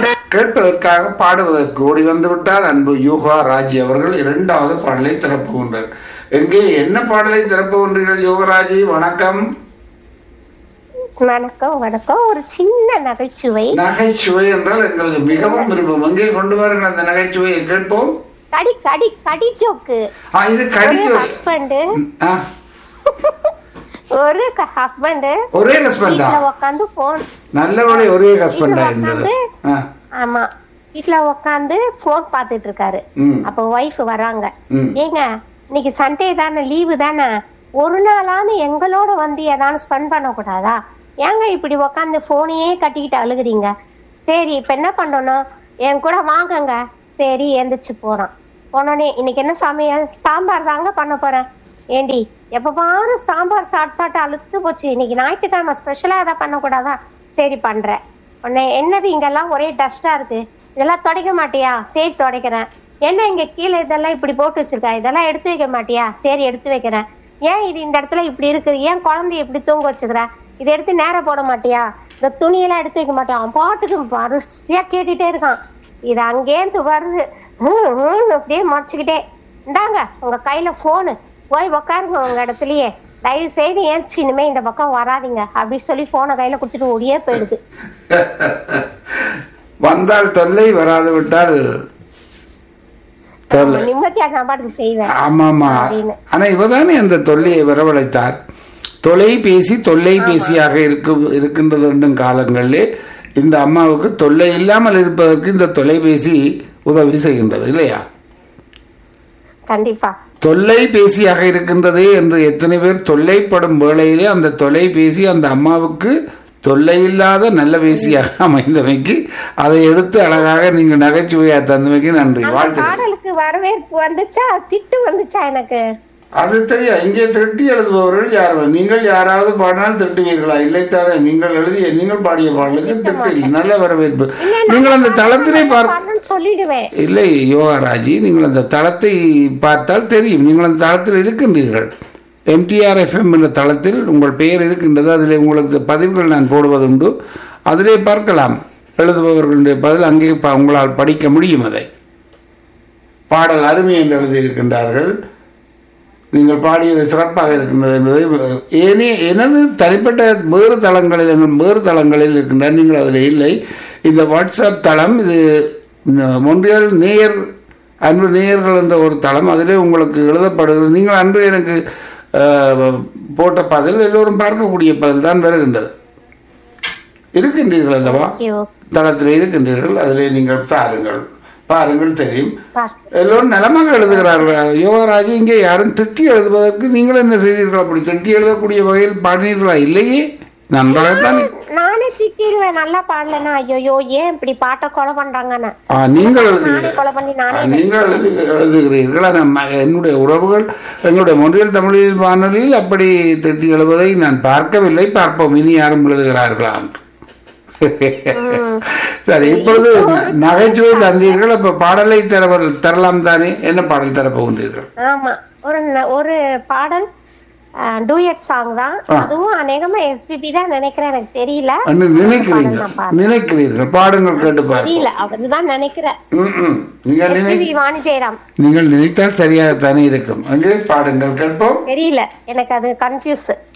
கேட்பதற்காக பாடுவதற்கு ஓடி வந்து விட்டார் அன்பு யோகா ராஜி அவர்கள் இரண்டாவது பாடலை திறப்புகின்றார் எங்கே என்ன பாடலை திறப்புகின்றீர்கள் யோகராஜி வணக்கம் வணக்கம் வணக்கம் ஒரு சின்ன நகைச்சுவை நகைச்சுவை என்றால் எங்களுக்கு மிகவும் விருப்பம் எங்கே கொண்டு வாருங்கள் அந்த நகைச்சுவையை கேட்போம் கடி கடி கடி ஜோக்கு ஆ, இது ஒரு கடிச்சு ஹஸ்பண்ட் ஆ, ஒரு ஹஸ்பண்ட் ஒரே ஹஸ்பண்டா வீட்டுல உட்காந்து போன் நல்லபடி ஒரே ஹஸ்பண்டா இருந்தது ஆ, ஆமா வீட்டுல உட்காந்து போன் பார்த்துட்டு இருக்காரு ம். அப்ப ஒய்ஃப் வராங்க ம். ஏங்க இன்னைக்கு சண்டே தானே லீவு தானே ஒரு நாளானு எங்களோட வந்து ஏதாவது ஸ்பெண்ட் பண்ண கூடாதா ஏங்க இப்படி உட்காந்து போனையே கட்டிக்கிட்டு அழுகுறீங்க சரி இப்ப என்ன பண்ணணும் என் கூட வாங்கங்க சரி எந்திரிச்சு போறான் போனோடனே இன்னைக்கு என்ன சமையல் சாம்பார் தாங்க பண்ண போறேன் ஏண்டி எப்ப பாரு சாம்பார் சாப்பிட்டு சாப்பிட்டு அழுத்து போச்சு இன்னைக்கு ஞாயிற்றுக்கிழமை ஸ்பெஷலா எதாவது பண்ணக்கூடாதா சரி பண்றேன் உன்னை என்னது இங்கெல்லாம் ஒரே டஸ்டா இருக்கு இதெல்லாம் துடைக்க மாட்டியா சரி துடைக்கிறேன் என்ன இங்க கீழே இதெல்லாம் இப்படி போட்டு வச்சிருக்கா இதெல்லாம் எடுத்து வைக்க மாட்டியா சரி எடுத்து வைக்கிறேன் ஏன் இது இந்த இடத்துல இப்படி இருக்குது ஏன் குழந்தைய இப்படி தூங்க வச்சுக்கிற இதை எடுத்து நேரா போட மாட்டியா இந்த துணியெல்லாம் எடுத்து வைக்க மாட்டியா அவன் பாட்டுக்கு வரிசையா கேட்டுட்டே இருக்கான் இது அங்கேருந்து வருது ஹம், ஹம், அப்படியே மறைச்சுக்கிட்டே இந்தாங்க உங்க கையில போனு போய் உக்காருங்க உங்க இடத்துலயே தயவு செய்து ஏன்ச்சு இனிமே இந்த பக்கம் வராதீங்க அப்படி சொல்லி போனை கையில கொடுத்துட்டு ஓடியே போயிடுது வந்தால் தொல்லை வராது விட்டால் தொல்லை நிம்மதியா நான் பாட்டு செய்வேன் ஆமாமா அப்படின்னு. ஆனா இவதானே அந்த தொல்லையை வரவழைத்தார் தொலைபேசி தொல்லைபேசியாக இருக்கும் இருக்கின்றது என்னும் காலங்களிலே இந்த அம்மாவுக்கு தொல்லை இல்லாமல் இருப்பதற்கு இந்த தொலைபேசி உதவி செய்கின்றது இல்லையா கண்டிப்பா தொல்லைபேசியாக இருக்கின்றதே என்று எத்தனை பேர் தொல்லைப்படும் வேளையிலே அந்த தொலைபேசி அந்த அம்மாவுக்கு தொல்லையில்லாத நல்ல பேசியாக அமைந்தமைக்கு அதை எடுத்து அழகாக நீங்கள் நகைச்சுவையா தந்தமைக்கு நன்றி அந்த வாழ்த்து பாடலுக்கு வரவேற்பு வந்துச்சா திட்டு வந்துச்சா எனக்கு அது தெரியும் இங்கே திட்டி எழுதுபவர்கள் யார் நீங்கள் யாராவது பாடினால் திட்டுவீர்களா இல்லைத்தானே நீங்கள் எழுதிய நீங்கள் பாடிய பாடலுக்கு திட்டு இல்லை நல்ல வரவேற்பு நீங்கள் அந்த தளத்திலே பார்க்க பாடணும்னு சொல்லிடுவேன் இல்லை யோகாராஜி நீங்கள் அந்த தளத்தை பார்த்தால் தெரியும் நீங்கள் அந்த தளத்தில் இருக்கின்றீர்கள் எம்டிஆர் எஃப்எம் என்ற தளத்தில் உங்கள் பெயர் இருக்கின்றது அதில் உங்களுக்கு பதிவுகள் நான் போடுவதுண்டு அதிலே பார்க்கலாம் எழுதுபவர்களுடைய பதில் அங்கே ப- உங்களால் படிக்க முடியும் அதை பாடல் அருமை என்று எழுதியிருக்கின்றார்கள் நீங்கள் பாடியது சிறப்பாக இருக்கின்றது என்பதை ஏனே எனது தனிப்பட்ட வேறு தளங்களில் எங்கள் வேறு தளங்களில் இருக்கின்றார் நீங்கள் அதில் இல்லை இந்த வாட்ஸ்அப் தளம் இது ந- மொன்றியல் நேயர் அன்பு நேயர்கள் என்ற ஒரு தளம் அதிலே உங்களுக்கு எழுதப்படுகிறது நீங்கள் அன்று எனக்கு அஹ், போட்ட பதில் எல்லோரும் பார்க்கக்கூடிய பதில் தான் வருகின்றது இருக்கின்றீர்கள் அல்லவா ஓகே தளத்தில் இருக்கின்றீர்கள் அதிலே நீங்கள் தாருங்கள் பாருங்கள் தெரியும் பார் எல்லோரும் நலமாக எழுதுகிறார்கள் யோகராஜ் இங்கே யாரும் திட்டி எழுதுவதற்கு நீங்கள் என்ன செய்தீர்கள் அப்படி திட்டி எழுதக்கூடிய வகையில் பாடினீர்களா இல்லையே நன்றாகத்தான் நானே திட்டிடுவேன் நல்லா பாடலனா ஐயோ ஏன் இப்படி பாட்டை கொலை பண்றாங்கன்னு ஆ, நீங்கள் நானே எழுதுகிறீர்கள் கொலை பண்ணி ஆ, நானே நீங்கள் எழுது எழுதுகிறீர்கள் ஆனால் ம- என்னுடைய உறவுகள் எங்களுடைய மொழியில் தமிழில் வானொலியில் அப்படி திட்டி எழுதுவதை நான் பார்க்கவில்லை பார்ப்போம் இனி யாரும் எழுதுகிறார்களா என்று. சரி இப்பொழுது நகைச்சுவை தந்தீர்கள் அப்ப பாடலை தர தரலாம் தானே என்ன பாடல் தரப் போகின்றீர்கள் ஆமா ஒரு ந- ஒரு பாடல் டூயட் சாங் தான் அதுவும் அநேகமா எஸ்பிபி தான் நினைக்கிறேன் எனக்கு தெரியல அன்னு பாடல் நினைக்கிறீர்கள் நான் பாடுறேன். நினைக்கிறீர்கள் பாடுங்கள் கேட்டு பாருங்கள் தெரியல அவர்தான் நினைக்கிறேன் ம், ம். நீங்கள் நினை எஸ்பிபி வாணி ஜெயராம் நீங்கள் நினைத்தால் சரியாகத்தானே இருக்கும் அங்கே பாடுங்கள் கேட்போம் தெரியல எனக்கு அது கன்ஃபியூஸ்